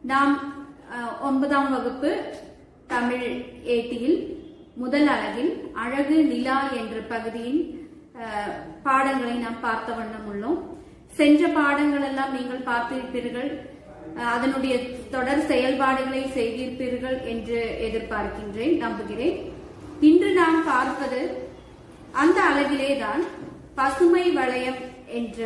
நாம் அஹ், ஒன்பதாம் வகுப்பு தமிழ் ஏட்டியில் முதல் அழகில் அழகு நிலா என்ற பகுதியின் அஹ், பாடங்களை நாம் பார்த்த வண்ணம் உள்ளோம் சென்ற பாடங்கள் எல்லாம் நீங்கள் பார்த்திருப்பீர்கள் அஹ், அதனுடைய தொடர் செயல்பாடுகளை செய்திருப்பீர்கள் என்று எதிர்பார்க்கின்றேன் நம்புகிறேன் இன்று நாம் பார்ப்பது அந்த அளவிலே தான் பசுமை வளையம் என்ற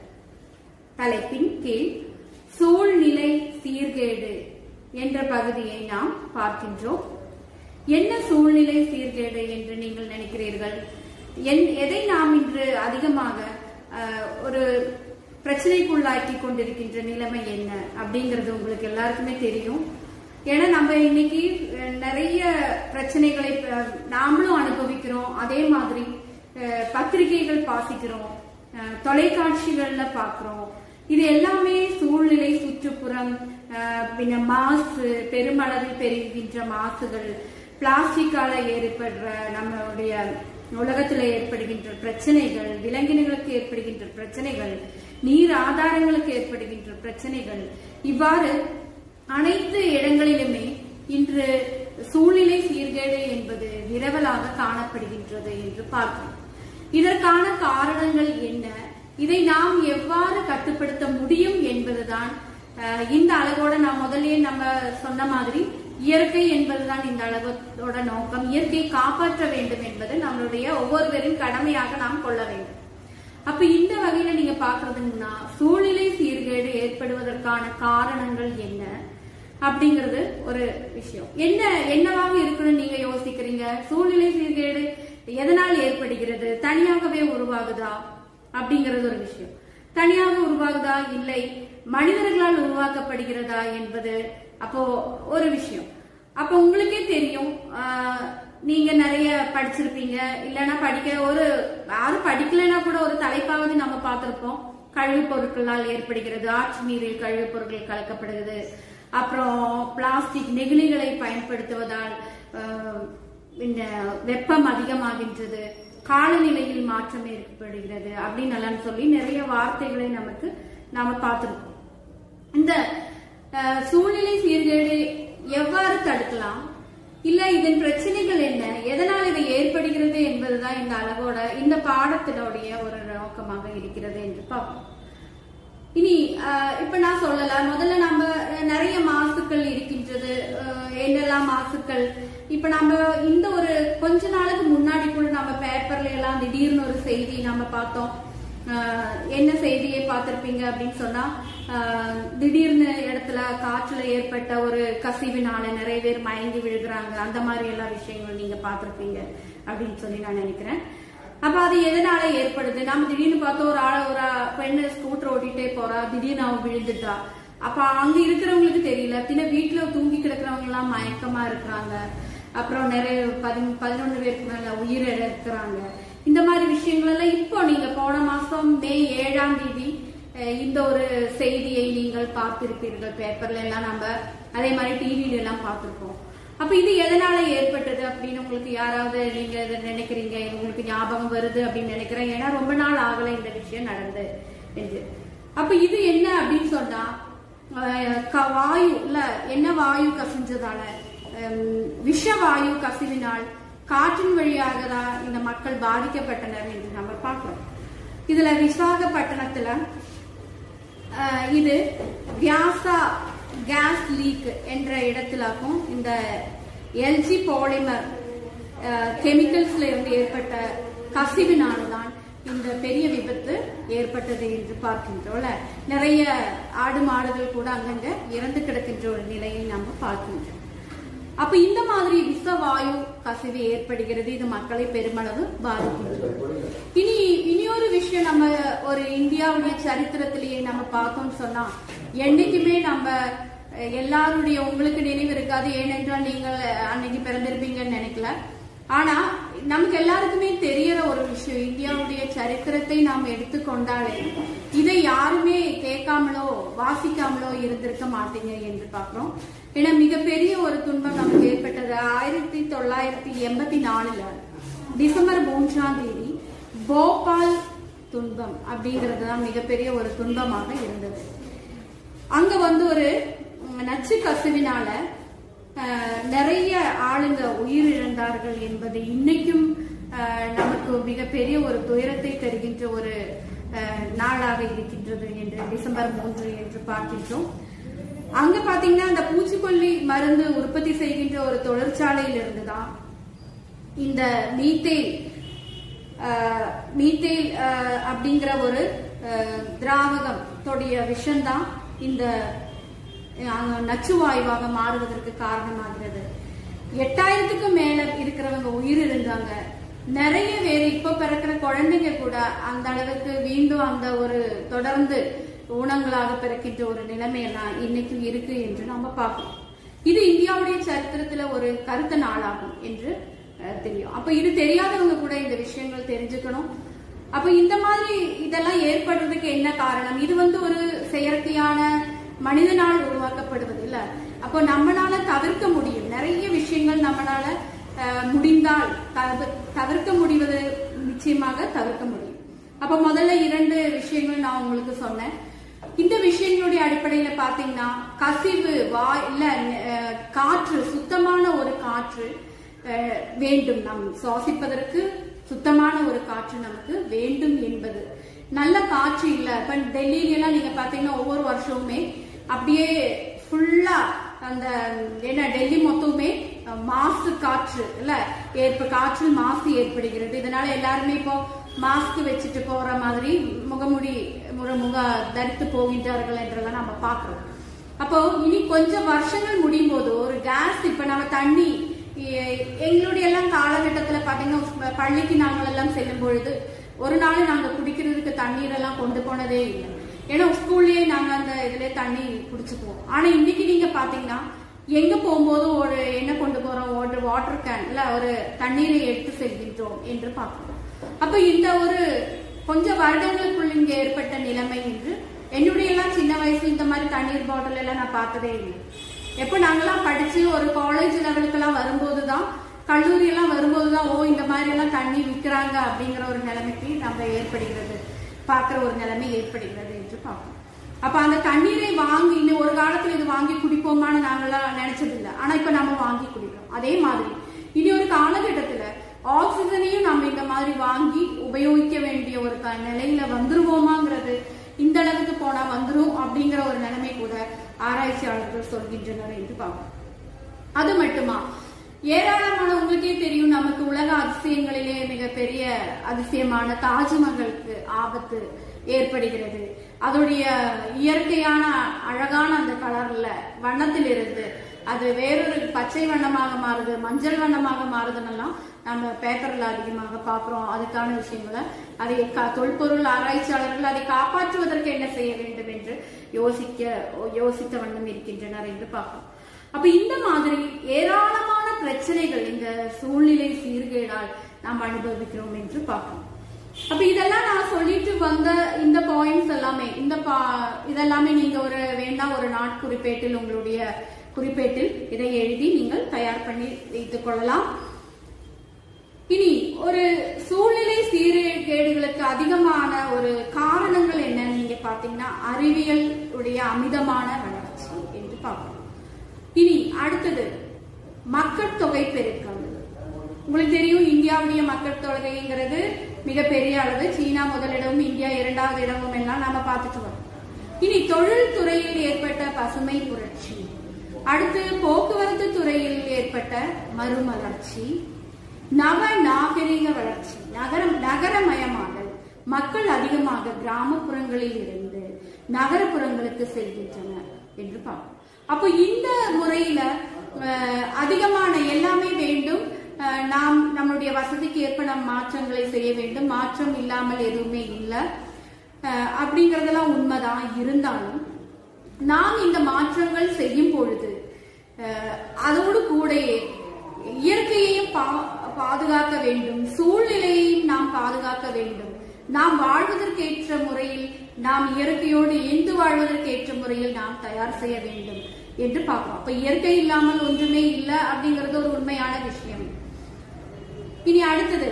தலைப்பின் கீழ் சூழ்நிலை சீர்கேடு என்ற பகுதியை நாம் பார்க்கின்றோம் என்ன சூழ்நிலை சீர்கேடு என்று நீங்கள் நினைக்கிறீர்கள் என்- எதை நாம் இன்று அதிகமாக அஹ், ஒரு பிரச்சனைக்குள்ளாக்கி கொண்டிருக்கின்ற நிலைமை என்ன அப்படிங்கிறது உங்களுக்கு எல்லாருக்குமே தெரியும் ஏன்னா நம்ம இன்னைக்கு அஹ், நிறைய பிரச்சனைகளை அஹ், நாமளும் அனுபவிக்கிறோம் அதே மாதிரி அஹ், பத்திரிகைகள் வாசிக்கிறோம் அஹ், தொலைக்காட்சிகள்ல பாக்குறோம் இது எல்லாமே சூழ்நிலை சுற்றுப்புறம் அஹ், பின்ன மாசு பெருமளவில் பெருகின்ற மாசுகள் பிளாஸ்டிக்கால ஏற்படுற நம்மளுடைய உலகத்துல ஏற்படுகின்ற பிரச்சனைகள் விலங்கினங்களுக்கு ஏற்படுகின்ற பிரச்சனைகள் நீர் ஆதாரங்களுக்கு ஏற்படுகின்ற பிரச்சனைகள் இவ்வாறு அனைத்து இடங்களிலுமே இன்று சூழ்நிலை சீர்கேடு என்பது விரவலாக காணப்படுகின்றது என்று பார்க்கிறோம் இதற்கான காரணங்கள் என்ன இதை நாம் எவ்வாறு கட்டுப்படுத்த முடியும் என்பதுதான் அஹ், இந்த அளவோட நான் முதல்லயே நம்ம சொன்ன மாதிரி இயற்கை என்பதுதான் இந்த அளவோட நோக்கம் இயற்கையை காப்பாற்ற வேண்டும் என்பது நம்மளுடைய ஒவ்வொருவரின் கடமையாக நாம் கொள்ள வேண்டும் அப்ப இந்த வகையில நீங்க பாக்குறதுன்னா சூழ்நிலை சீர்கேடு ஏற்படுவதற்கான காரணங்கள் என்ன அப்படிங்கிறது ஒரு விஷயம் என்ன என்னவாக இருக்குன்னு நீங்க யோசிக்கிறீங்க சூழ்நிலை சீர்கேடு எதனால் ஏற்படுகிறது தனியாகவே உருவாகுதா அப்படிங்கிறது ஒரு விஷயம் தனியாக உருவாகுதா இல்லை மனிதர்களால் உருவாக்கப்படுகிறதா என்பது அப்போ ஒரு விஷயம் அப்ப உங்களுக்கே தெரியும் ஆஹ், நீங்க நிறைய படிச்சிருப்பீங்க இல்லைன்னா படிக்க ஒரு யாரும் படிக்கலைன்னா கூட ஒரு தலைப்பாவது நம்ம பார்த்திருப்போம் கழிவுப் பொருட்களால் ஏற்படுகிறது ஆற்று நீரில் கழிவுப் பொருட்கள் கலக்கப்படுகிறது அப்புறம் பிளாஸ்டிக் நெகிழிகளை பயன்படுத்துவதால் ஆஹ், இந்த வெப்பம் அதிகமாகின்றது காலநிலையில் மாற்றம் ஏற்படுகிறது அப்படின்னு எல்லாம் சொல்லி நிறைய வார்த்தைகளை நமக்கு நாம பார்த்திருக்கோம் இந்த அஹ், சூழ்நிலை சீர்கேடு எவ்வாறு தடுக்கலாம் இல்ல இதன் பிரச்சனைகள் என்ன எதனால் இது ஏற்படுகிறது என்பதுதான் இந்த அளவோட இந்த பாடத்தினுடைய ஒரு நோக்கமாக இருக்கிறது என்று பார்ப்போம் இனி அஹ், இப்ப நான் சொல்லல முதல்ல நம்ம அஹ், நிறைய மாசுக்கள் இருக்கின்றது அஹ், என்னெல்லாம் மாசுக்கள் இப்ப நம்ம இந்த ஒரு கொஞ்ச நாளுக்கு முன்னாடி கூட நம்ம பேப்பர்ல எல்லாம் திடீர்னு ஒரு செய்தி நம்ம பார்த்தோம் அஹ், என்ன செய்தியை பார்த்திருப்பீங்க அப்படின்னு சொன்னா அஹ், திடீர்னு இடத்துல காற்றுல ஏற்பட்ட ஒரு கசிவினால நிறைய பேர் மயங்கி விழுகிறாங்க அந்த மாதிரி எல்லா விஷயங்களும் நீங்க பார்த்திருப்பீங்க அப்படின்னு சொல்லி நான் நினைக்கிறேன் அப்ப அது எதனால ஏற்படுது நம்ம திடீர்னு பார்த்தோம் ஒரு ஆள் ஒரு பெண்ணு ஸ்கூட்டர் ஓட்டிட்டே போறா திடீர்னு அவன் விழுந்துட்டா அப்ப அங்க இருக்கிறவங்களுக்கு தெரியல பின்ன வீட்டுல தூங்கி கிடக்குறவங்க எல்லாம் மயக்கமா இருக்கிறாங்க அப்புறம் நிறைய பதி பதினொன்று பேருக்கு மேல உயிர் இழக்கிறாங்க இந்த மாதிரி விஷயங்கள் எல்லாம் இப்போ நீங்க போன மாசம் மே ஏழாம் தேதி அஹ், இந்த ஒரு செய்தியை நீங்கள் பார்த்திருப்பீர்கள் பேப்பர்ல எல்லாம் நம்ம அதே மாதிரி டிவில எல்லாம் பார்த்திருப்போம் அப்ப இது எதனால ஏற்பட்டது அப்படின்னு உங்களுக்கு யாராவது நீங்க இதை நினைக்கிறீங்க உங்களுக்கு ஞாபகம் வருது அப்படின்னு நினைக்கிறேன் ஏன்னா ரொம்ப நாள் ஆகல இந்த விஷயம் நடந்து என்று அப்ப இது என்ன அப்படின்னு சொன்னா அஹ், க- வாயு இல்ல என்ன வாயு கசிஞ்சதால ஹம், விஷ வாயு கசிவினால் காற்றின் வழியாக தான் இந்த மக்கள் பாதிக்கப்பட்டனர் என்று நம்ம பார்க்கிறோம் இதுல விசாகப்பட்டினத்துல அஹ், இது வியாசா கேஸ் லீக் என்ற இடத்துலாக்கும் இந்த எல்ஜி பாலிமர் கெமிக்கல்ஸ்ல இருந்து ஏற்பட்ட கசிவினால்தான் இந்த பெரிய விபத்து ஏற்பட்டது என்று பார்க்கின்றோம்ல நிறைய ஆடு மாடுகள் கூட அங்கங்க இறந்து கிடக்கின்ற ஒரு நிலையை நம்ம பார்க்கின்றோம் அப்ப இந்த மாதிரி விஷவாயு கசிவு ஏற்படுகிறது இது மக்களை பெருமளவு பாதிக்கின்றது இனி இனியொரு விஷயம் நம்ம ஒரு இந்தியாவுடைய சரித்திரத்திலேயே நம்ம பார்த்தோம்னு சொன்னா என்னைக்குமே நம்ம அஹ், எல்லாருடைய உங்களுக்கு நினைவு இருக்காது ஏனென்றால் நீங்கள் அன்னைக்கு பிறந்திருப்பீங்கன்னு நினைக்கல ஆனா நமக்கு எல்லாருக்குமே தெரியற ஒரு விஷயம் இந்தியாவுடைய சரித்திரத்தை நாம் எடுத்துக்கொண்டாலே இதை யாருமே கேட்காமலோ வாசிக்காமலோ இருந்திருக்க மாட்டீங்க என்று பார்க்கிறோம் ஏன்னா மிகப்பெரிய ஒரு துன்பம் நமக்கு ஏற்பட்டது ஆயிரத்தி தொள்ளாயிரத்தி எண்பத்தி நாலுல டிசம்பர் மூன்றாம் தேதி போபால் துன்பம் அப்படிங்கிறது தான் மிகப்பெரிய ஒரு துன்பமாக இருந்தது அங்க வந்து ஒரு ம், நச்சு கசிவினால அஹ், நிறைய ஆளுங்க உயிரிழந்தார்கள் என்பது இன்னைக்கும் அஹ், நமக்கு மிகப்பெரிய ஒரு துயரத்தை தருகின்ற ஒரு அஹ், நாளாக இருக்கின்றது என்று டிசம்பர் மூன்று என்று பார்க்கின்றோம் அங்க பாத்தீங்கன்னா அந்த பூச்சிக்கொல்லி மருந்து உற்பத்தி செய்கின்ற ஒரு தொழிற்சாலையில் இருந்துதான் இந்த மீத்தேல் ஆஹ், மீத்தேல் ஆஹ், அப்படிங்கிற ஒரு ஆஹ், திராவகம் தொடைய விஷம்தான் இந்த ஆஹ், நச்சுவாயுவாக மாறுவதற்கு காரணமாகிறது எட்டாயிரத்துக்கும் மேல இருக்கிறவங்க உயிர் இருந்தாங்க நிறைய பேர் இப்ப பிறக்கிற குழந்தைங்க கூட அந்த அளவுக்கு மீண்டும் அந்த ஒரு தொடர்ந்து ஊனங்களாக பிறக்கின்ற ஒரு நிலைமையெல்லாம் இன்னைக்கும் இருக்கு என்று நாம பார்க்கணும் இது இந்தியாவுடைய சரித்திரத்துல ஒரு கருத்த நாளாகும் என்று அஹ், தெரியும் அப்ப இது தெரியாதவங்க கூட இந்த விஷயங்கள் தெரிஞ்சுக்கணும் அப்ப இந்த மாதிரி இதெல்லாம் ஏற்படுறதுக்கு என்ன காரணம் இது வந்து ஒரு செயற்கையான மனிதனால் உருவாக்கப்படுவது இல்ல அப்போ நம்மளால தவிர்க்க முடியும் நிறைய விஷயங்கள் நம்மளால அஹ், முடிந்தால் தவிர- தவிர்க்க முடிவது நிச்சயமாக தவிர்க்க முடியும் அப்ப முதல்ல இரண்டு விஷயங்கள் நான் உங்களுக்கு சொன்னேன் இந்த விஷயங்களுடைய அடிப்படையில பாத்தீங்கன்னா கசிவு வா இல்ல அஹ், காற்று சுத்தமான ஒரு காற்று அஹ், வேண்டும் நம் சுவாசிப்பதற்கு சுத்தமான ஒரு காற்று நமக்கு வேண்டும் என்பது நல்ல காற்று இல்ல இப்ப டெல்லியில எல்லாம் நீங்க பாத்தீங்கன்னா ஒவ்வொரு வருஷமுமே அப்படியே ஃபுல்லா அந்த என்ன டெல்லி மொத்தமுமே அஹ், மாசு காற்று இல்ல ஏற்ப காற்றில் மாசு ஏற்படுகிறது இதனால எல்லாருமே இப்போ மாஸ்க் வச்சுட்டு போற மாதிரி முகமுடி முக முக தரித்து போகின்றார்கள் என்றெல்லாம் நம்ம பாக்குறோம் அப்போ இனி கொஞ்சம் வருஷங்கள் முடியும் போது ஒரு கேஸ் இப்ப நம்ம தண்ணி எ- எங்களுடைய எல்லாம் காலகட்டத்துல பாத்தீங்கன்னா பள்ளிக்கு நாங்கள் எல்லாம் செல்லும் பொழுது ஒரு நாள் நாங்க குடிக்கிறதுக்கு தண்ணீர் எல்லாம் கொண்டு போனதே இல்லை ஏன்னா ஸ்கூல்லயே நாங்க அந்த இதுல தண்ணி குடிச்சுக்குவோம் ஆனா இன்னைக்கு நீங்க பாத்தீங்கன்னா எங்க போகும்போதும் ஒரு என்ன கொண்டு போறோம் ஒரு வாட்டர் கேன் இல்ல ஒரு தண்ணீரை எடுத்து செல்கின்றோம் என்று பார்க்கிறோம் அப்ப இந்த ஒரு கொஞ்சம் வருடங்களுக்குள் இங்க ஏற்பட்ட நிலைமை என்று என்னுடைய எல்லாம் சின்ன வயசுல இந்த மாதிரி தண்ணீர் பாட்டில் எல்லாம் நான் பார்த்ததே இல்லை எப்ப நாங்கெல்லாம் படிச்சு ஒரு காலேஜ் லெவலுக்கெல்லாம் வரும்போதுதான் கல்லூரி எல்லாம் வரும்போதுதான் ஓ இந்த மாதிரி எல்லாம் தண்ணி விற்கிறாங்க அப்படிங்கிற ஒரு நிலைமைக்கு நம்ம ஏற்படுகிறது பார்க்கிற ஒரு நிலைமை ஏற்படுகிறது என்று பார்ப்போம் அப்ப அந்த தண்ணீரை வாங்கி இன்னும் ஒரு காலத்துல இது வாங்கி குடிப்போமான்னு நாங்கெல்லாம் நினைச்சது இல்லை ஆனா இப்ப நம்ம வாங்கி குடிக்கிறோம் அதே மாதிரி இனி ஒரு காலகட்டத்துல ஆக்சிஜனையும் நம்ம இந்த மாதிரி வாங்கி உபயோகிக்க வேண்டிய ஒரு க- நிலையில வந்துருவோமாங்கிறது இந்த அளவுக்கு போனா வந்துரும் அப்படிங்கிற ஒரு நிலைமை கூட ஆராய்ச்சியாளர்கள் சொல்கின்றனர் என்று பார்ப்போம் அது மட்டுமா ஏராளமான உங்களுக்கே தெரியும் நமக்கு உலக அதிசயங்களிலே மிகப்பெரிய அதிசயமான தாஜ்மஹலுக்கு ஆபத்து ஏற்படுகிறது அதோடைய இயற்கையான அழகான அந்த கலர்ல வண்ணத்தில் இருந்து அது வேறொரு பச்சை வண்ணமாக மாறுது மஞ்சள் வண்ணமாக மாறுதுன்னெல்லாம் நம்ம பேப்பர்ல அதிகமாக பார்க்கிறோம் அதுக்கான விஷயங்களை அதை கா- தொல்பொருள் ஆராய்ச்சியாளர்கள் அதை காப்பாற்றுவதற்கு என்ன செய்ய வேண்டும் என்று யோசிக்க யோசித்த வண்ணம் இருக்கின்றனர் என்று பார்க்கிறோம் அப்ப இந்த மாதிரி ஏராளமான பிரச்சனைகள் இந்த சூழ்நிலை சீர்கேடால் நாம் அனுபவிக்கிறோம் என்று பார்க்கிறோம் அப்ப இதெல்லாம் நான் சொல்லிட்டு வந்த இந்த பாயிண்ட்ஸ் எல்லாமே இந்த பா- இதெல்லாமே நீங்க ஒரு வேண்டாம் ஒரு நாட்குறிப்பேட்டில் உங்களுடைய குறிப்பேட்டில் இதை எழுதி நீங்கள் தயார் பண்ணி வைத்துக் கொள்ளலாம் இனி ஒரு சூழ்நிலை சீர்கேடுகளுக்கு அதிகமான ஒரு காரணங்கள் என்னன்னு நீங்க பாத்தீங்கன்னா அறிவியல் உடைய அமிதமான வளர்ச்சி என்று பார்க்கணும் இனி அடுத்தது மக்கள் தொகை பெருக்கம் உங்களுக்கு தெரியும் இந்தியாவுடைய மக்கள் தொகைங்கிறது மிகப்பெரிய அளவு சீனா முதலிடமும் இந்தியா இரண்டாவது இடமும் எல்லாம் நாம பார்த்துட்டு வரோம் இனி தொழில் துறையில் ஏற்பட்ட பசுமை புரட்சி அடுத்து போக்குவரத்து துறையில் ஏற்பட்ட மறுமலர்ச்சி நவ நாகரிக வளர்ச்சி நகரம் நகரமயமாதல் மக்கள் அதிகமாக கிராமப்புறங்களில் இருந்து நகரப்புறங்களுக்கு செல்கின்றனர் என்று பார்ப்போம் அப்போ இந்த முறையில அஹ், அதிகமான எல்லாமே வேண்டும் அஹ், நாம் நம்முடைய வசதிக்கு ஏற்ப நம் மாற்றங்களை செய்ய வேண்டும் மாற்றம் இல்லாமல் எதுவுமே இல்லை அஹ், அப்படிங்கறதெல்லாம் உண்மைதான் இருந்தாலும் நாம் இந்த மாற்றங்கள் செய்யும் பொழுது அஹ், அதோடு கூடயே இயற்கையையும் பா- பாதுகாக்க வேண்டும் சூழ்நிலையையும் நாம் பாதுகாக்க வேண்டும் நாம் வாழ்வதற்கேற்ற முறையில் நாம் இயற்கையோடு இணைந்து வாழ்வதற்கேற்ற முறையில் நாம் தயார் செய்ய வேண்டும் என்று பார்க்கிறோம் அப்ப இயற்கை இல்லாமல் ஒன்றுமே இல்லை அப்படிங்கிறது ஒரு உண்மையான விஷயம் இனி அடுத்தது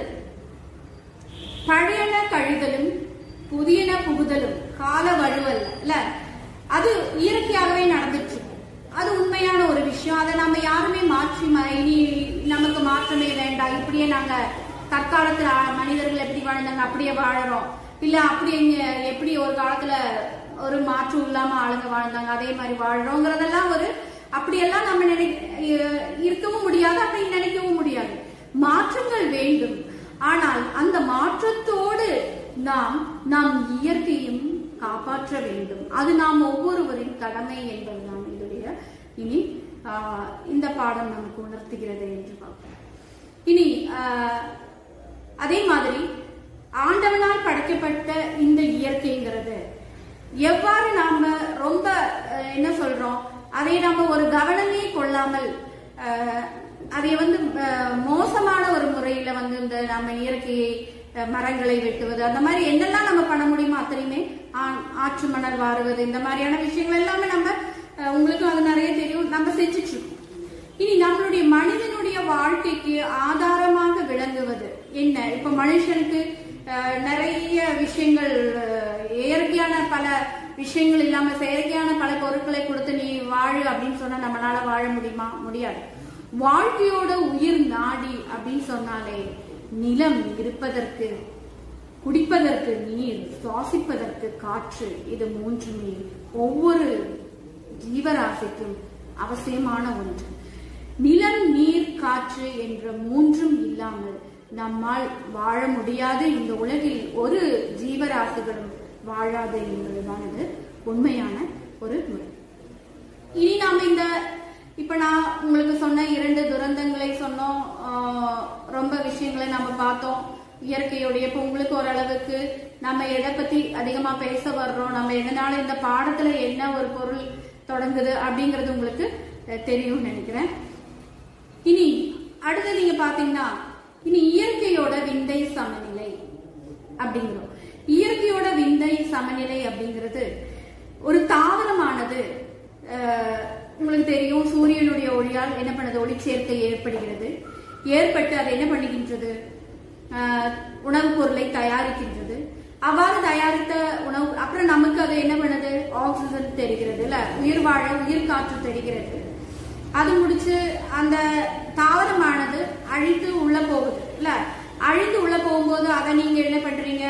பழையன கழிதலும் புதியன புகுதலும் கால வழுவல் இல்ல அது இயற்கையாகவே நடந்துட்டு இருக்கு. அது உண்மையான ஒரு விஷயம் அதை நம்ம யாருமே மாற்றி ம- இனி நமக்கு மாற்றமே வேண்டாம் இப்படியே நாங்க தற்காலத்துல ஆ- மனிதர்கள் எப்படி வாழ்ந்தாங்க அப்படியே வாழறோம் இல்ல அப்படி எங்க எப்படி ஒரு காலத்துல ஒரு மாற்றம் இல்லாம ஆளுங்க வாழ்ந்தாங்க அதே மாதிரி வாழ்றோங்கிறதெல்லாம் ஒரு அப்படியெல்லாம் நம்ம நினை இ- இருக்கவும் முடியாது அப்படி நினைக்கவும் முடியாது மாற்றங்கள் வேண்டும் ஆனால் அந்த மாற்றத்தோடு நாம் நம் இயற்கையும் காப்பாற்ற வேண்டும் அது நாம் ஒவ்வொருவரின் கடமை என்பதுதான் இதனுடைய இனி ஆஹ், இந்த பாடம் நமக்கு உணர்த்துகிறது என்று பார்ப்போம் இனி ஆஹ், அதே மாதிரி ஆண்டவனால் படைக்கப்பட்ட இந்த இயற்கைங்கிறது எவ்வாறு நாம ரொம்ப அஹ், என்ன சொல்றோம் அதை நாம ஒரு கவனமே கொள்ளாமல் அஹ், அதை வந்து அஹ், மோசமான ஒரு முறையில வந்து இந்த நம்ம இயற்கையை அஹ், மரங்களை வெட்டுவது அந்த மாதிரி என்னெல்லாம் நம்ம பண்ண முடியுமோ அத்தனையுமே ஆ- ஆற்று மணல் வாருவது இந்த மாதிரியான விஷயங்கள் எல்லாமே நம்ம அஹ், உங்களுக்கும் அது நிறைய தெரியும் நம்ம செஞ்சுட்டு இருக்கோம் இனி நம்மளுடைய மனிதனுடைய வாழ்க்கைக்கு ஆதாரமாக விளங்குவது என்ன இப்ப மனுஷனுக்கு அஹ், நிறைய விஷயங்கள் அஹ், இயற்கையான பல விஷயங்கள் இல்லாம செயற்கையான பல பொருட்களை கொடுத்து நீ வாழு அப்படின்னு சொன்னா நம்மளால வாழ முடியுமா முடியாது வாழ்க்கையோட உயிர் நாடி அப்படின்னு சொன்னாலே நிலம் இருப்பதற்கு குடிப்பதற்கு நீர் சுவாசிப்பதற்கு காற்று இது மூன்றுமே ஒவ்வொரு ஜீவராசிக்கும் அவசியமான ஒன்று நிலம் நீர் காற்று என்ற மூன்றும் இல்லாமல் நம்மால் வாழ முடியாது இந்த உலகில் ஒரு ஜீவராசிகளும் வாழாது என்பதுதான் இது உண்மையான ஒரு முறை இனி நாம இந்த இப்ப நான் உங்களுக்கு சொன்ன இரண்டு துரந்தங்களை சொன்னோம் ஆஹ் ரொம்ப விஷயங்களை நம்ம பார்த்தோம் இயற்கையுடைய இப்ப உங்களுக்கு ஓரளவுக்கு நம்ம எதை பத்தி அதிகமா பேச வர்றோம் நம்ம எதனால இந்த பாடத்துல என்ன ஒரு பொருள் தொடங்குது அப்படிங்கறது உங்களுக்கு அஹ், தெரியும்னு நினைக்கிறேன் இனி அடுத்து நீங்க பாத்தீங்கன்னா இனி இயற்கையோட விந்தை சமநிலை அப்படிங்கிறோம் இயற்கையோட விந்தை சமநிலை அப்படிங்கிறது ஒரு தாவரமானது அஹ், உங்களுக்கு தெரியும் சூரியனுடைய ஒளியால் என்ன பண்ணுது ஒளிச்சேர்க்கை ஏற்படுகிறது ஏற்பட்டு அது என்ன பண்ணுகின்றது அஹ், உணவுப் பொருளை தயாரிக்கின்றது அவ்வாறு தயாரித்த உணவு அப்புறம் நமக்கு அது என்ன பண்ணுது ஆக்சிஜன் தெரிகிறது இல்ல உயிர் வாழ உயிர் காற்று தெரிகிறது அது முடிச்சு அந்த தாவரமானது அழிந்து உள்ள போகுது இல்ல அழிந்து உள்ள போகும்போது அதை நீங்க என்ன பண்றீங்க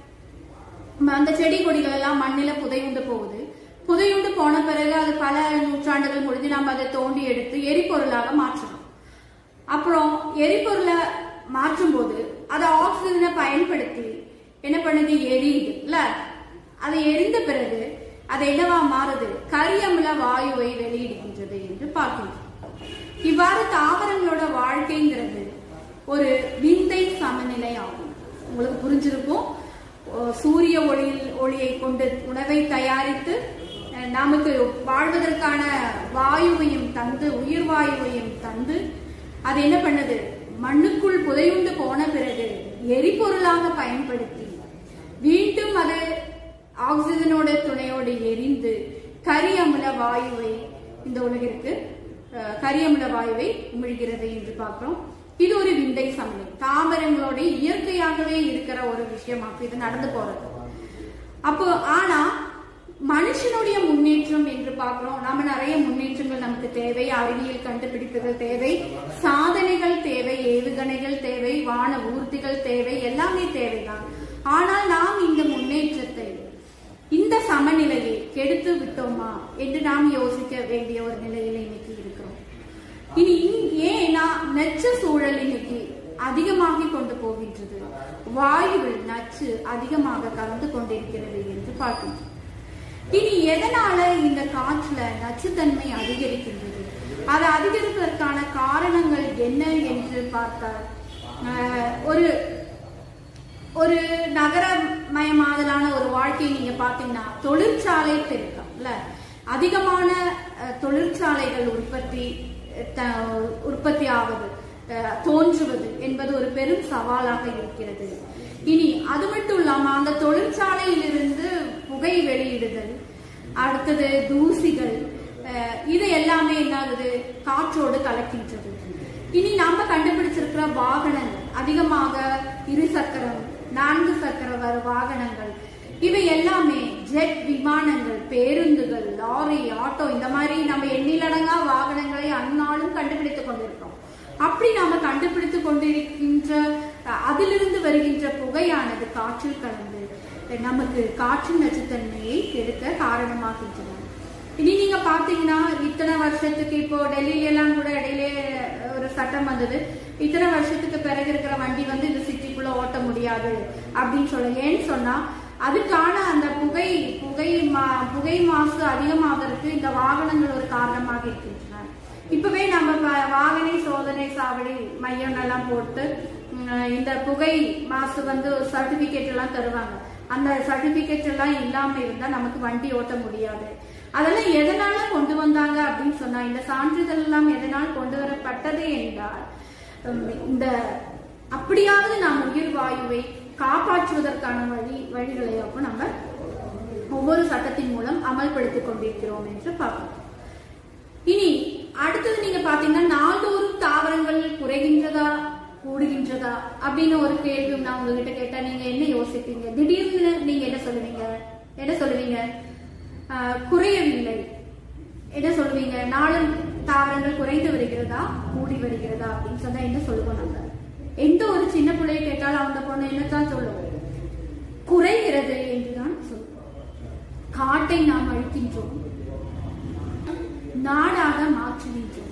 ம- அந்த செடி கொடிகள் எல்லாம் மண்ணில புதையுண்டு போகுது புதையுண்டு போன பிறகு அது பல நூற்றாண்டுகள் முடிஞ்சு நம்ம அதை தோண்டி எடுத்து எரிபொருளாக மாற்றுறோம் அப்புறம் எரிபொருளை மாற்றும் போது அதை ஆக்சிஜனை பயன்படுத்தி என்ன பண்ணுது எரியுது இல்ல அது எரிந்த பிறகு அது என்னவா மாறுது கரியமில வாயுவை வெளியிடுகின்றது என்று பார்க்கின்றோம் இவ்வாறு தாவரங்களோட வாழ்க்கைங்கிறது ஒரு விந்தை சமநிலை ஆகும் உங்களுக்கு புரிஞ்சிருக்கும் ஓ, சூரிய ஒளியில் ஒளியை கொண்டு உணவை தயாரித்து அஹ், நமக்கு வாழ்வதற்கான வாயுவையும் தந்து உயிர் வாயுவையும் தந்து அது என்ன பண்ணுது மண்ணுக்குள் புதையுண்டு போன பிறகு எரிபொருளாக பயன்படுத்தி மீண்டும் அது ஆக்சிஜனோட துணையோடு எரிந்து கரி அமில வாயுவை இந்த உலகிற்கு அஹ், கரி அமில வாயுவை உமிழ்கிறது என்று பார்க்கிறோம் இது ஒரு விந்தை சமநிலை தாவரங்களோட இயற்கையாகவே இருக்கிற ஒரு விஷயமாக்கு இது நடந்து போறது அப்போ ஆனா மனுஷனுடைய முன்னேற்றம் என்று பார்க்கிறோம் நாம நிறைய முன்னேற்றங்கள் நமக்கு தேவை அறிவியல் கண்டுபிடிப்புகள் தேவை சாதனைகள் தேவை ஏவுகணைகள் தேவை வான ஊர்திகள் தேவை எல்லாமே தேவைதான் ஆனால் நாம் இந்த முன்னேற்றத்தை இந்த சமநிலையை கெடுத்து விட்டோமா என்று நாம் யோசிக்க வேண்டிய ஒரு நிலையில இன்னைக்கு இருக்கிறோம் இனி இங்- ஏன்னா நச்சு சூழல் இன்னைக்கு அதிகமாகி கொண்டு போகின்றது வாயுவில் நச்சு அதிகமாக கலந்து கொண்டிருக்கிறது என்று பார்க்கின்றோம் இனி எதனால இந்த காற்றுல நச்சுத்தன்மை அதிகரிக்கின்றது அது அதிகரிப்பதற்கான காரணங்கள் என்ன என்று பார்த்தால் ஆஹ், ஒரு ஒரு நகரமயமாதலான ஒரு வாழ்க்கையை நீங்க பாத்தீங்கன்னா தொழிற்சாலை பெருக்கம் இல்ல அதிகமான அஹ், தொழிற்சாலைகள் உற்பத்தி அஹ், த- உற்பத்தி ஆவது அஹ், தோன்றுவது என்பது ஒரு பெரும் சவாலாக இருக்கிறது இனி அது மட்டும் இல்லாம அந்த தொழிற்சாலையிலிருந்து புகை வெளியிடுதல் அடுத்தது தூசிகள் அஹ், இது எல்லாமே என்ன ஆகுது காற்றோடு கலக்கின்றது இனி நாம கண்டுபிடிச்சிருக்கிற வாகனங்கள் அதிகமாக இரு சக்கரம் நான்கு சக்கர வர வாகனங்கள் இவை எல்லாமே ஜெட் விமானங்கள் பேருந்துகள் லாரி ஆட்டோ இந்த மாதிரி நம்ம எண்ணிலடங்கா வாகனங்களை அந்நாளும் கண்டுபிடித்துக் கொண்டிருக்கிறோம் அப்படி நாம கண்டுபிடித்துக் கொண்டிருக்கின்ற அஹ், அதிலிருந்து வருகின்ற புகையானது காற்றில் கலந்து நமக்கு காற்று நச்சுத்தன்மையை கெடுக்க காரணமாகின்றன இனி நீங்க பாத்தீங்கன்னா இத்தனை வருஷத்துக்கு இப்போ டெல்லியில எல்லாம் கூட இடையிலே ஒரு சட்டம் வந்தது இத்தனை வருஷத்துக்கு பிறகு இருக்கிற வண்டி வந்து இந்த சிட்டிக்குள்ள ஓட்ட முடியாது அப்படின்னு சொல்ல ஏன்னு சொன்னா அதுக்கான அந்த புகை புகை மா- புகை மாசு அதிகமாவதற்கு இந்த வாகனங்கள் ஒரு காரணமாக இருக்கின்றன இப்பவே நம்ம வ- வாகன சோதனை சாவடி மையம் எல்லாம் போட்டு உம், இந்த புகை மாசு வந்து சர்டிபிகேட் எல்லாம் தருவாங்க அந்த சர்டிபிகேட் எல்லாம் இல்லாம இருந்தா நமக்கு வண்டி ஓட்ட முடியாது அதெல்லாம் எதனால கொண்டு வந்தாங்க அப்படின்னு சொன்னா இந்த சான்றிதழ் எல்லாம் எதனால் கொண்டு வரப்பட்டது என்றால் உம், இந்த அப்படியாவது நாம் உயிர் வாயுவை காப்பாற்றுவதற்கான வழி வழிகளை அப்போ நம்ம ஒவ்வொரு சட்டத்தின் மூலம் அமல்படுத்திக் கொண்டிருக்கிறோம் என்று பார்க்கணும் இனி அடுத்தது நீங்க பாத்தீங்கன்னா நாள்தோறும் தாவரங்கள் குறைகின்றதா கூடுகின்றதா அப்படின்னு ஒரு கேள்வி நான் உங்ககிட்ட கேட்டா நீங்க என்ன யோசிப்பீங்க திடீர்னு நீங்க என்ன சொல்லுவீங்க என்ன சொல்லுவீங்க ஆஹ், குறையவில்லை என்ன சொல்லுவீங்க நாளும் தாவரங்கள் குறைந்து வருகிறதா கூடி வருகிறதா அப்படின்னு சொன்னா என்ன சொல்லுவோம் நம்ம எந்த ஒரு சின்ன பிள்ளைய கேட்டாலும் அந்த பொண்ணு என்னத்தான் சொல்லும் குறைகிறது என்றுதான் சொல்லுவோம் காட்டை நாம் அழிக்கின்றோம் நாடாக மாற்றுகின்றோம்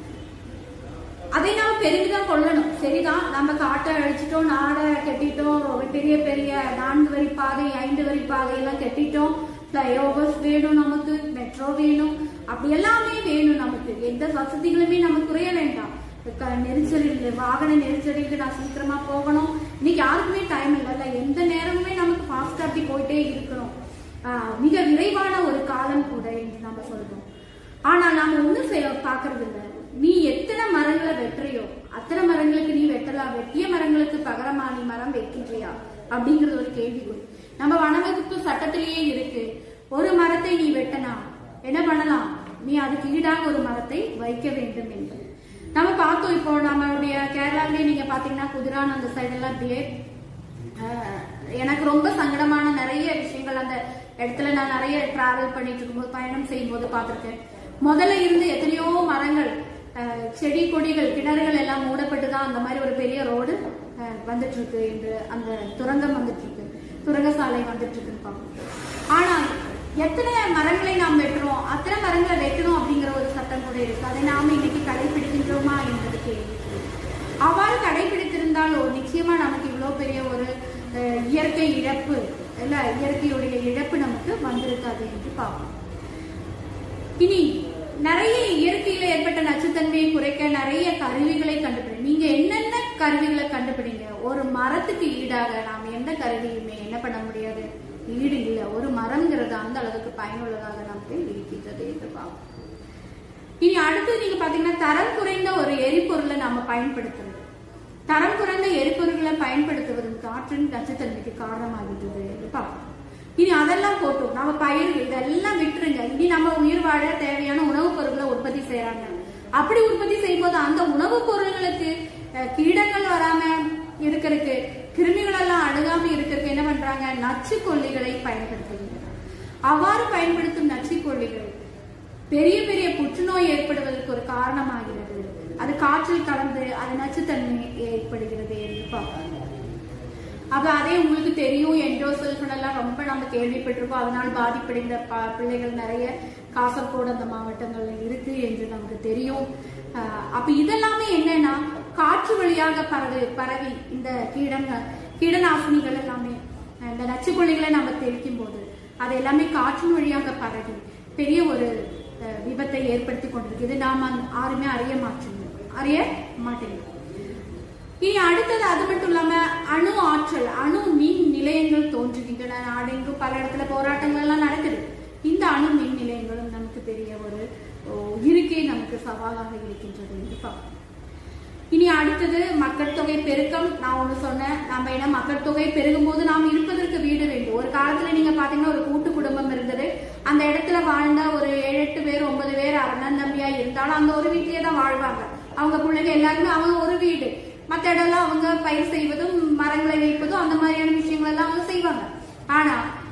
அதை நாம் பெருமிதம் கொள்ளணும் சரிதான் நம்ம காட்டை அழிச்சிட்டோம் நாடை கட்டிட்டோம் பெரிய பெரிய நான்கு வரி பாதை ஐந்து வரி பாதை எல்லாம் கட்டிட்டோம் ஃபிளைஓவர்ஸ் வேணும் நமக்கு மெட்ரோ வேணும் அப்படி எல்லாமே வேணும் நமக்கு எந்த வசதிகளுமே நமக்கு குறைய வேண்டாம் க- நெரிசலில் வாகன நெரிசலுக்கு நான் சீக்கிரமா போகணும் இன்னைக்கு யாருக்குமே டைம் இல்லைல்ல எந்த நேரமுமே நமக்கு ஃபாஸ்டா அப்படி போயிட்டே இருக்கணும் ஆஹ் மிக விரைவான ஒரு காலம் கூட என்று நம்ம சொல்றோம் ஆனா நாம ஒண்ணும் செய்ய பாக்குறது இல்ல நீ எத்தனை மரங்களை வெட்டுறியோ அத்தனை மரங்களுக்கு நீ வெட்டலாம் வெட்டிய மரங்களுக்கு பகரமா நீ மரம் வைக்கின்றியா அப்படிங்கிறது ஒரு கேள்விக்குறி நம்ம வனவகுப்பு சட்டத்திலேயே இருக்கு ஒரு மரத்தை நீ வெட்டனா என்ன பண்ணலாம் நீ அதுக்கு ஈடாக ஒரு மரத்தை வைக்க வேண்டும் என்று நம்ம பார்த்தோம் இப்போ நம்மளுடைய கேரளாவிலேயே நீங்க பாத்தீங்கன்னா குதிரான் அந்த சைடெல்லாம் அப்படியே ஆஹ் எனக்கு ரொம்ப சங்கடமான நிறைய விஷயங்கள் அந்த இடத்துல நான் நிறைய டிராவல் பண்ணிட்டு இருக்கும்போது பயணம் செய்யும் போது பார்த்திருக்கேன் முதல்ல இருந்து எத்தனையோ மரங்கள் ஆஹ் செடி கொடிகள் கிணறுகள் எல்லாம் மூடப்பட்டு தான் அந்த மாதிரி ஒரு பெரிய ரோடு வந்துட்டு இருக்கு என்று அந்த துரங்கம் வந்துட்டு இருக்கு துரங்க சாலை வந்துட்டு இருக்குன்னு பார்ப்போம் ஆனா எத்தனை மரங்களை நாம் வெட்டுறோம் அத்தனை மரங்களை வெட்டணும் அப்படிங்கிற ஒரு சட்டம் கூட இருக்கு அதை நாம இன்னைக்கு கடைபிடிக்கின்றோமா என்பது கேள்வி அவ்வாறு கடைபிடித்திருந்தாலோ நிச்சயமா நமக்கு இவ்வளவு பெரிய ஒரு அஹ், இயற்கை இழப்பு இல்ல இயற்கையுடைய இழப்பு நமக்கு வந்திருக்காது என்று பார்ப்போம் இனி நிறைய இயற்கையில ஏற்பட்ட நச்சுத்தன்மையை குறைக்க நிறைய கருவிகளை கண்டுபிடி நீங்க என்னென்ன கருவிகளை கண்டுபிடிங்க ஒரு மரத்துக்கு ஈடாக நாம் எந்த கருவியுமே என்ன பண்ண முடியாது ஈடு இல்லை ஒரு மரம்ங்கிறது அந்த அளவுக்கு பயனுள்ளதாக நமக்கு இருக்கின்றது என்று பார்ப்போம் இனி அடுத்து நீங்க பாத்தீங்கன்னா தரம் குறைந்த ஒரு எரிபொருளை நாம பயன்படுத்துறது தரம் குறைந்த எரிபொருட்களை பயன்படுத்துவதும் காற்றின் நச்சுத்தன்மைக்கு காரணமாகின்றது என்று பார்ப்போம் இனி அதெல்லாம் போட்டோம் நம்ம பயிர்கள் இதெல்லாம் விட்டுருங்க இனி நம்ம உயிர் வாழ தேவையான உணவுப் பொருட்களை உற்பத்தி செய்யறாங்க அப்படி உற்பத்தி செய்யும்போது அந்த உணவுப் பொருள்களுக்கு அஹ், கீடங்கள் வராம இருக்கிறதுக்கு கிருமிகள் எல்லாம் அணுகாம இருக்கிறதுக்கு என்ன பண்றாங்க நச்சுக்கொல்லிகளை பயன்படுத்துகின்றனர் அவ்வாறு பயன்படுத்தும் நச்சுக்கொல்லிகள் பெரிய பெரிய புற்றுநோய் ஏற்படுவதற்கு ஒரு காரணமாகிறது அது காற்றில் கலந்து அது நச்சுத்தன்மை ஏற்படுகிறது என்று பார்ப்பாங்க அப்ப அதே உங்களுக்கு தெரியும் என்டோசல்ஃபன் எல்லாம் ரொம்ப நம்ம கேள்விப்பட்டிருக்கோம் அதனால் பாதிப்படைந்த ப- பிள்ளைகள் நிறைய காசர்கோடு அந்த மாவட்டங்கள்ல இருக்கு என்று நமக்கு தெரியும் ஆஹ் அப்ப இதெல்லாமே என்னன்னா காற்று வழியாக பரவி பரவி இந்த கீடங்கள் கீடநாசினிகள் எல்லாமே அஹ் இந்த நச்சுக்கொல்லிகளை நம்ம தெளிக்கும் போது அது எல்லாமே காற்றின் வழியாக பரவி பெரிய ஒரு அஹ், விபத்தை ஏற்படுத்தி கொண்டிருக்கு இது நாம யாருமே அறிய மாட்டோம் அறிய மாட்டேங்குது இனி அடுத்தது அது மட்டும் இல்லாம அணு ஆற்றல் அணு மின் நிலையங்கள் தோன்றுகின்றன நாடெங்கும் பல இடத்துல போராட்டங்கள் எல்லாம் நடக்குது இந்த அணு மின் நிலையங்களும் நமக்கு பெரிய ஒரு ஓ, இருக்கே நமக்கு சவாலாக இருக்கின்றது என்று பார்ப்போம் இனி அடுத்தது மக்கள் தொகை பெருக்கம் நான் ஒண்ணு சொன்னேன் நம்ம என்ன மக்கள் தொகை பெருகும் போது நாம் இருப்பதற்கு வீடு வேண்டும் ஒரு காலத்துல நீங்க பாத்தீங்கன்னா ஒரு கூட்டு குடும்பம் இருந்தது அந்த இடத்துல வாழ்ந்த ஒரு ஏழு எட்டு பேர் ஒன்பது பேர் அண்ணன் தம்பியா இருந்தாலும் அந்த ஒரு வீட்லயே தான் வாழ்வாங்க அவங்க பிள்ளைங்க எல்லாருமே அவங்க ஒரு வீடு மத்த இடம்லாம் அவங்க பயிர் செய்வதும் மரங்களை வைப்பதும் அந்த மாதிரியான விஷயங்கள் எல்லாம் அவங்க செய்வாங்க ஆனா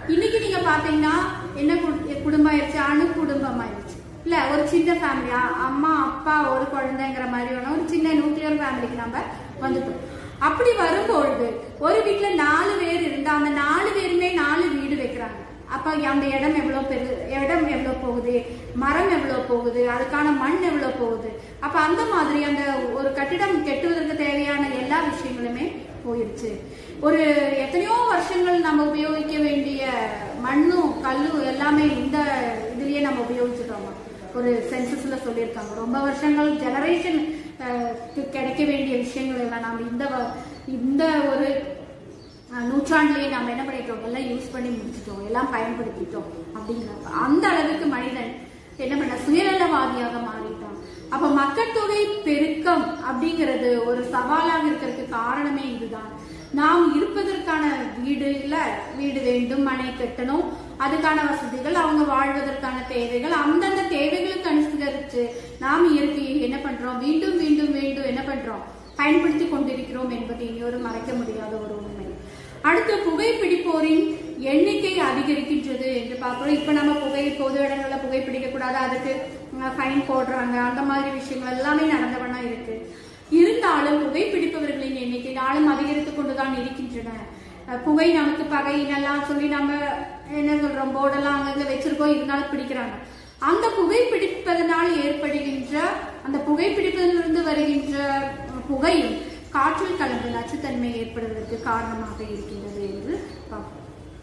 இன்னைக்கு நீங்க பாத்தீங்கன்னா என்ன கு- குடும்பம் ஆயிடுச்சு அணு குடும்பம் ஆயிடுச்சு இல்ல ஒரு சின்ன ஃபேமிலி அம்மா அப்பா ஒரு குழந்தைங்கிற மாதிரியான ஒரு சின்ன நியூக்ளியர் ஃபேமிலிக்கு நம்ம வந்துட்டோம் அப்படி வரும்பொழுது ஒரு வீட்ல நாலு பேர் இருந்தா அந்த நாலு பேருமே நாலு வீடு வைக்கிறாங்க அப்ப அந்த இடம் எவ்வளவு பெரு இடம் எவ்வளவு போகுது மரம் எவ்வளவு போகுது அதுக்கான மண் எவ்வளவு போகுது அப்ப அந்த மாதிரி அந்த ஒரு கட்டிடம் கெட்டுவதற்கு தேவையான எல்லா விஷயங்களுமே போயிருச்சு ஒரு எத்தனையோ வருஷங்கள் நம்ம உபயோகிக்க வேண்டிய மண்ணும் கல்லும் எல்லாமே இந்த இதுலயே நம்ம உபயோகிச்சுட்டோம் ஒரு சென்சஸ்ல சொல்லியிருக்காங்க ரொம்ப வருஷங்கள் ஜெனரேஷன் கிடைக்க வேண்டிய விஷயங்கள் எல்லாம் நாம இந்த வ- இந்த ஒரு அஹ், நூற்றாண்டுலயே நாம என்ன பண்ணிட்டோம் எல்லாம் யூஸ் பண்ணி முடிச்சிட்டோம் எல்லாம் பயன்படுத்திட்டோம் அப்படிங்கிறப்ப அந்த அளவுக்கு மனிதன் என்ன பண்ண சுயநலவாதியாக மாறிட்டான் அப்ப மக்கள் தொகை பெருக்கம் அப்படிங்கிறது ஒரு சவாலாக இருக்கிறதுக்கு காரணமே இதுதான் நாம் இருப்பதற்கான வீடு இல்ல வீடு வேண்டும் மனை கட்டணும் அதுக்கான வசதிகள் அவங்க வாழ்வதற்கான தேவைகள் அந்தந்த தேவைகளுக்கு அனுசரிச்சு நாம் இயற்கையை என்ன பண்றோம் மீண்டும் மீண்டும் மீண்டும் என்ன பண்றோம் பயன்படுத்தி கொண்டிருக்கிறோம் என்பது இனி ஒரு மறைக்க முடியாத ஒரு உண்மை அடுத்து புகைப்பிடிப்போரின் எண்ணிக்கை அதிகரிக்கின்றது என்று பார்க்கிறோம் இப்ப நம்ம புகை பொது இடங்கள்ல புகைப்பிடிக்க கூடாது அதுக்கு ஃபைன் போடுறாங்க அந்த மாதிரி விஷயங்கள் எல்லாமே நடந்தவனா இருக்கு இருந்தாலும் புகைப்பிடிப்பவர்களின் எண்ணிக்கை நாளும் அதிகரித்துக் கொண்டுதான் இருக்கின்றன அஹ் புகை நமக்கு பகையினெல்லாம் சொல்லி நம்ம என்ன சொல்றோம் போர்டெல்லாம் அங்கங்க வச்சிருக்கோம் இருந்தாலும் பிடிக்கிறாங்க அந்த புகைப்பிடிப்பதனால் ஏற்படுகின்ற அந்த புகைப்பிடிப்பதிலிருந்து வருகின்ற புகையும் காற்றில் கலந்து நச்சுத்தன்மை ஏற்படுவதற்கு காரணமாக இருக்கின்றது என்று பார்ப்போம்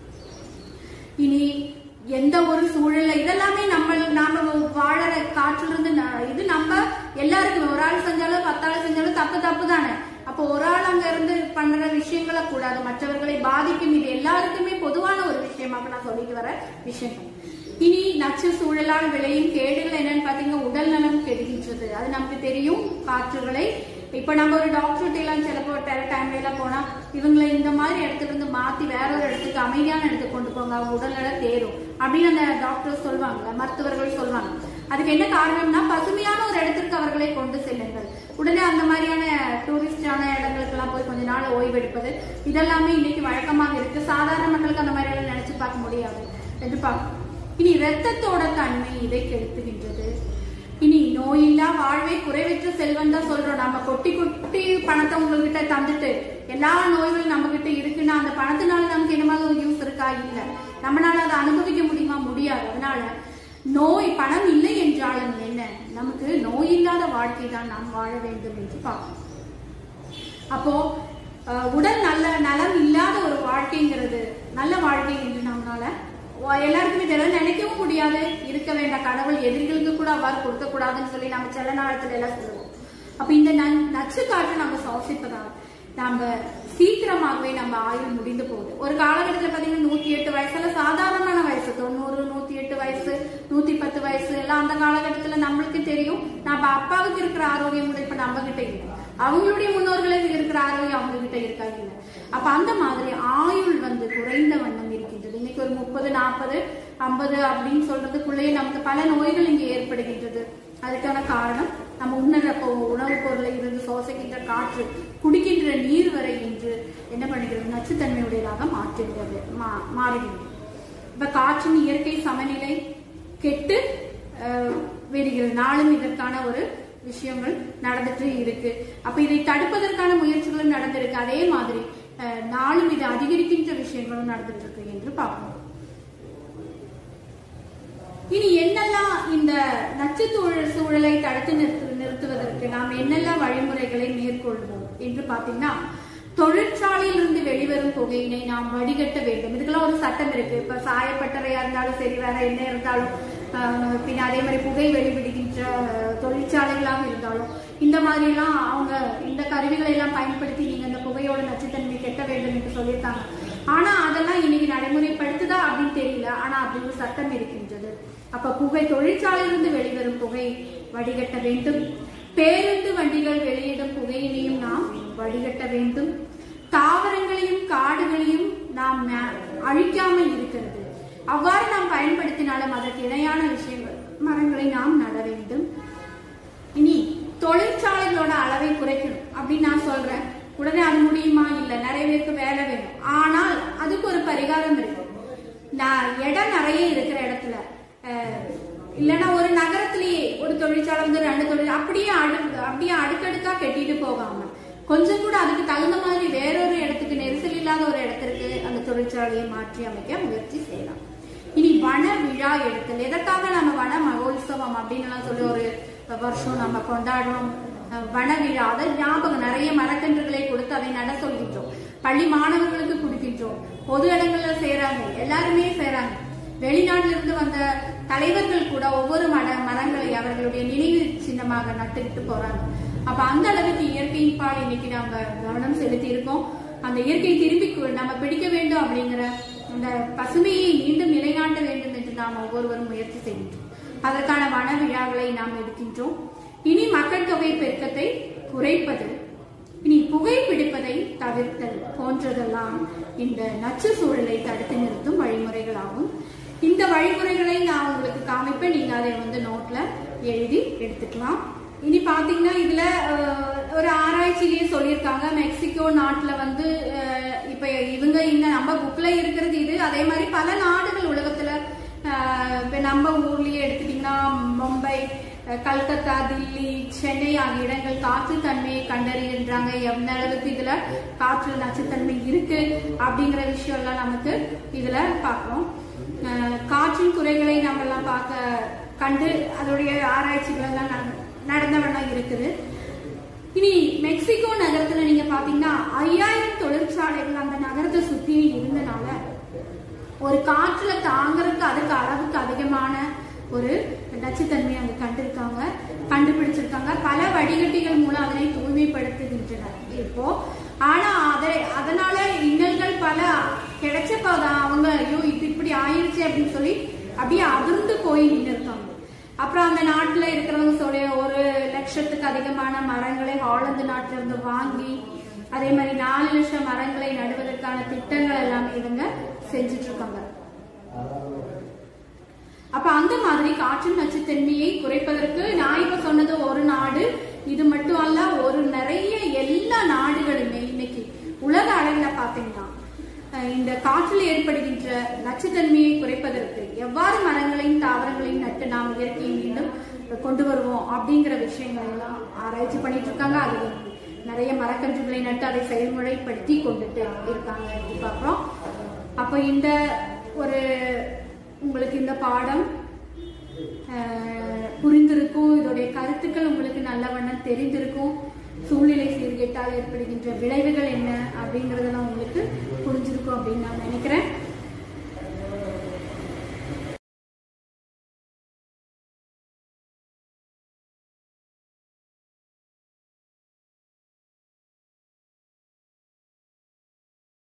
இனி எந்த ஒரு சூழல்ல இதெல்லாமே நம்ம நாம வாழற காற்றுல இருந்து ந- இது நம்ம எல்லாருக்கும் ஒரு ஆள் செஞ்சாலும் பத்தாள் செஞ்சாலும் தப்பு தப்பு தானே அப்போ ஒரு ஆள் அங்க இருந்து பண்ற விஷயங்களை கூடாது மற்றவர்களை பாதிக்கும் இது எல்லாருக்குமே பொதுவான ஒரு விஷயமாக நான் சொல்லிட்டு வர விஷயங்கள் இனி நச்சு சூழலால் விளையும் கேடுகள் என்னன்னு பாத்தீங்கன்னா உடல் நலம் கெடுகின்றது அது நமக்கு தெரியும் காற்றுகளை இப்ப நம்ம ஒரு டாக்டர்கிட்ட எல்லாம் சிலப்போ டைம்ல எல்லாம் போனா இவங்களை இந்த மாதிரி இடத்துல இருந்து மாத்தி வேற ஒரு இடத்துக்கு அமைதியான இடத்துக்கு கொண்டு போங்க அவங்க உடல்நலம் தேரும் அப்படின்னு அந்த டாக்டர் சொல்லுவாங்க மருத்துவர்கள் சொல்லுவாங்க அதுக்கு என்ன காரணம்னா பசுமையான ஒரு இடத்திற்கு அவர்களை கொண்டு செல்லுங்கள் உடனே அந்த மாதிரியான டூரிஸ்டான இடங்களுக்கு எல்லாம் போய் கொஞ்ச நாள் ஓய்வெடுப்பது இதெல்லாமே இன்னைக்கு வழக்கமாக இருக்கு சாதாரண மக்களுக்கு அந்த மாதிரி எல்லாம் நினைச்சு பார்க்க முடியாது எதிர்பார்க்க இனி இரத்தத்தோட தன்மை இதை கெடுத்துகின்றது இனி நோயில்லா வாழ்வை குறைவற்ற செல்வம் தான் சொல்றோம் நம்ம கொட்டி கொட்டி பணத்தை உங்ககிட்ட தந்துட்டு எல்லா நோய்களும் நம்ம கிட்ட இருக்குன்னா அந்த பணத்தினால நமக்கு என்னமாவது ஒரு யூஸ் இருக்கா இல்ல நம்மளால அதை அனுபவிக்க முடியுமா முடியாது அதனால நோய் பணம் இல்லை என்றாலும் என்ன நமக்கு நோய் இல்லாத வாழ்க்கை தான் நாம் வாழ வேண்டும் என்று பார்ப்போம் அப்போ அஹ், உடல் நல்ல நலம் இல்லாத ஒரு வாழ்க்கைங்கிறது நல்ல வாழ்க்கை என்று நம்மளால வ- எல்லாருக்குமே தெரியாது நினைக்கவும் முடியாது இருக்க வேண்டாம் கடவுள் எதிரிகளுக்கு கூட அவ்வாறு கொடுக்க கூடாதுன்னு சொல்லி நம்ம சில நாளத்துல எல்லாம் சொல்லுவோம் அப்ப இந்த நன்- நச்சு காற்றை நம்ம சுவாசிப்பதால் நம்ம சீக்கிரமாகவே நம்ம ஆயுள் முடிந்து போகுது ஒரு காலகட்டத்துல பாத்தீங்கன்னா நூத்தி எட்டு வயசுல சாதாரணமான வயசு தொண்ணூறு நூத்தி எட்டு வயசு நூத்தி பத்து வயசு எல்லாம் அந்த காலகட்டத்துல நம்மளுக்கு தெரியும் நம்ம அப்பாவுக்கு இருக்கிற ஆரோக்கியம் கூட இப்ப நம்ம கிட்ட இல்லை அவங்களுடைய முன்னோர்களுக்கு இருக்கிற ஆரோக்கியம் அவங்க கிட்ட இருக்கா இல்லை அப்ப அந்த மாதிரி ஆயுள் வந்து குறைந்த வண்ணம் இருக்கின்றது இன்னைக்கு ஒரு முப்பது நாற்பது ஐம்பது அப்படின்னு சொல்றதுக்குள்ளேயே நமக்கு பல நோய்கள் இங்கே ஏற்படுகின்றது அதுக்கான காரணம் நம்ம உண்ணுற பொ- உணவுப் பொருளை இருந்து சுவாசிக்கின்ற காற்று குடிக்கின்ற நீர் வரை இன்று என்ன பண்ணுகிறது நச்சுத்தன்மையுடையதாக மாற்றுகிறது மா- மாறுகிறது இப்ப காற்றின் இயற்கை சமநிலை கெட்டு அஹ், வருகிறது நாளும் இதற்கான ஒரு விஷயங்கள் நடந்துட்டு இருக்கு அப்ப இதை தடுப்பதற்கான முயற்சிகளும் நடந்திருக்கு அதே மாதிரி அஹ், நாளும் இது அதிகரிக்கின்ற விஷயங்களும் நடந்துட்டு இருக்கு என்று பார்ப்போம் இனி என்னெல்லாம் இந்த நச்சு சூழல் சூழலை தடுத்து நிறுத்து நிறுத்துவதற்கு நாம் என்னெல்லாம் வழிமுறைகளை மேற்கொள்வோம் என்று பார்த்தீங்கன்னா தொழிற்சாலையிலிருந்து வெளிவரும் புகையினை நாம் வடிகட்ட வேண்டும் இதுக்கெல்லாம் ஒரு சட்டம் இருக்கு இப்ப சாயப்பட்டறையா இருந்தாலும் சரி வேற என்ன இருந்தாலும் ஆஹ், பின்ன அதே மாதிரி புகை வெளிவிடுகின்ற தொழிற்சாலைகளாக இருந்தாலும் இந்த மாதிரி எல்லாம் அவங்க இந்த கருவிகளை எல்லாம் பயன்படுத்தி நீங்க இந்த புகையோட நச்சுத்தன்மை கெட்ட வேண்டும் என்று சொல்லியிருக்காங்க ஆனா அதெல்லாம் இன்னைக்கு நடைமுறைப்படுத்துதா அப்படின்னு தெரியல ஆனா அப்படி ஒரு சட்டம் இருக்கின்றது அப்ப புகை தொழிற்சாலையிலிருந்து வெளிவரும் புகை வடிகட்ட வேண்டும் பேருந்து வண்டிகள் வெளியிடும் புகையினையும் நாம் வடிகட்ட வேண்டும் தாவரங்களையும் காடுகளையும் நாம் ம- அழிக்காமல் இருக்கிறது அவ்வாறு நாம் பயன்படுத்தினாலும் அதற்கு இணையான விஷயங்கள் மரங்களை நாம் நட வேண்டும் இனி தொழிற்சாலைகளோட அளவை குறைக்கணும் அப்படின்னு நான் சொல்றேன் உடனே அது முடியுமா இல்ல நிறைய பேருக்கு வேலை வேணும் ஆனால் அதுக்கு ஒரு பரிகாரம் இருக்கு நான் இடம் நிறைய இருக்கிற இடத்துல அஹ், இல்லைன்னா ஒரு நகரத்திலேயே ஒரு தொழிற்சாலை வந்து ரெண்டு தொழில் அப்படியே அடு அப்படியே அடுக்கடுக்கா கட்டிட்டு போகாம கொஞ்சம் கூட அதுக்கு தகுந்த மாதிரி வேறொரு இடத்துக்கு நெரிசல் இல்லாத ஒரு இடத்திற்கு அந்த தொழிற்சாலையை மாற்றி அமைக்க முயற்சி செய்யலாம் இனி வன விழா எடுத்தல் எதற்காக நம்ம வன மகோத்சவம் அப்படின்னு எல்லாம் சொல்லி ஒரு வருஷம் நம்ம கொண்டாடுறோம் அஹ் வன விழா அதாவது ஞாபகம் நிறைய மரக்கன்றுகளை கொடுத்து அதை நட சொல்கின்றோம் பள்ளி மாணவர்களுக்கு கொடுக்கின்றோம் பொது இடங்கள்ல செய்றாங்க எல்லாருமே செய்றாங்க வெளிநாட்டில இருந்து வந்த தலைவர்கள் கூட ஒவ்வொரு மர மரங்களை அவர்களுடைய நினைவு சின்னமாக நட்டுக்கிட்டு போறாங்க அப்ப அந்த அளவுக்கு இயற்கையின் பால் இன்னைக்கு நம்ம கவனம் செலுத்தி இருக்கோம் அந்த இயற்கை திருப்பி கு- நம்ம பிடிக்க வேண்டும் அப்படிங்கிற அந்த பசுமையை மீண்டும் நிலைநாட்ட வேண்டும் என்று நாம் ஒவ்வொருவரும் முயற்சி செய்கின்றோம் அதற்கான வன விழாக்களை நாம் எடுக்கின்றோம் இனி மக்கள் தொகை பெருக்கத்தை குறைப்பது இனி புகைப்பிடிப்பதை தவிர்த்தல் போன்றதெல்லாம் இந்த நச்சு சூழலை தடுத்து நிறுத்தும் வழிமுறைகளாகும் இந்த வழிமுறைகளை நான் உங்களுக்கு காமிப்பேன் நீங்க அதை வந்து நோட்ல எழுதி எடுத்துக்கலாம் இனி பாத்தீங்கன்னா இதுல அஹ், ஒரு ஆராய்ச்சியிலேயே சொல்லியிருக்காங்க மெக்சிகோ நாட்டுல வந்து அஹ், இப்ப இவங்க இந்த நம்ம புக்ல இருக்கிறது இது அதே மாதிரி பல நாடுகள் உலகத்துல அஹ், இப்ப நம்ம ஊர்லயே எடுத்துட்டீங்கன்னா மும்பை அஹ், கல்கத்தா தில்லி சென்னை ஆகிய இடங்கள் காற்று தன்மையை கண்டறிகின்றாங்க எந்த அளவுக்கு இதுல காற்று நச்சுத்தன்மை இருக்கு அப்படிங்கிற விஷயம் எல்லாம் நமக்கு இதுல பார்க்கிறோம் அஹ், காற்றின் குறைகளை நம்ம எல்லாம் பார்க்க கண்டு அதோடைய ஆராய்ச்சிகள் எல்லாம் நட- நடந்த வண்ணம் இருக்குது இனி மெக்சிகோ நகரத்துல நீங்க பாத்தீங்கன்னா ஐயாயிரம் தொழிற்சாலைகள் அந்த நகரத்தை சுத்தி இருந்தனால ஒரு காற்றுல தாங்கறதுக்கு அதுக்கு அளவுக்கு அதிகமான ஒரு நச்சுத்தன்மை அங்க கண்டிருக்காங்க கண்டுபிடிச்சிருக்காங்க பல வடிகட்டிகள் மூலம் அதனை தூய்மைப்படுத்துகின்றனர் இப்போ ஆனா அதை அதனால இன்னல்கள் பல கிடைச்சப்போதான் அவங்க ஐயோ இது இப்படி ஆயிருச்சு அப்படின்னு சொல்லி அப்படியே அதிர்ந்து போய் நின்று இருக்காங்க அப்புறம் அந்த நாட்டுல இருக்கிறவங்க சொல்ல ஒரு லட்சத்துக்கு அதிகமான மரங்களை ஹாலந்து நாட்டுல இருந்து வாங்கி அதே மாதிரி நாலு லட்சம் மரங்களை நடுவதற்கான திட்டங்கள் எல்லாமே இவங்க செஞ்சுட்டு இருக்காங்க அப்ப அந்த மாதிரி காற்றின் நச்சுத்தன்மையை குறைப்பதற்கு நான் இப்ப சொன்னது ஒரு நாடு இது மட்டும் அல்ல ஒரு நிறைய எல்லா நாடுகளுமே இன்னைக்கு உலக அளவில் பாத்தீங்கன்னா அஹ் இந்த காற்றில் ஏற்படுகின்ற நச்சுத்தன்மையை குறைப்பதற்கு எவ்வாறு மரங்களையும் தாவரங்களையும் நட்டு நாம் இயற்கையை மீண்டும் கொண்டு வருவோம் அப்படிங்கிற விஷயங்கள் எல்லாம் ஆராய்ச்சி பண்ணிட்டு இருக்காங்க அது நிறைய மரக்கன்றுகளை நட்டு அதை செயல்முறைப்படுத்தி கொண்டுட்டு இருக்காங்க இப்ப அப்புறம் அப்ப இந்த ஒரு உங்களுக்கு இந்த பாடம் அஹ், புரிந்திருக்கும் இதோடைய கருத்துக்கள் உங்களுக்கு நல்ல வண்ணம் தெரிந்திருக்கும் சூழ்நிலை சீர்கேட்டால் ஏற்படுகின்ற விளைவுகள் என்ன அப்படிங்கறதெல்லாம் உங்களுக்கு புரிஞ்சிருக்கும் அப்படின்னு நான் நினைக்கிறேன்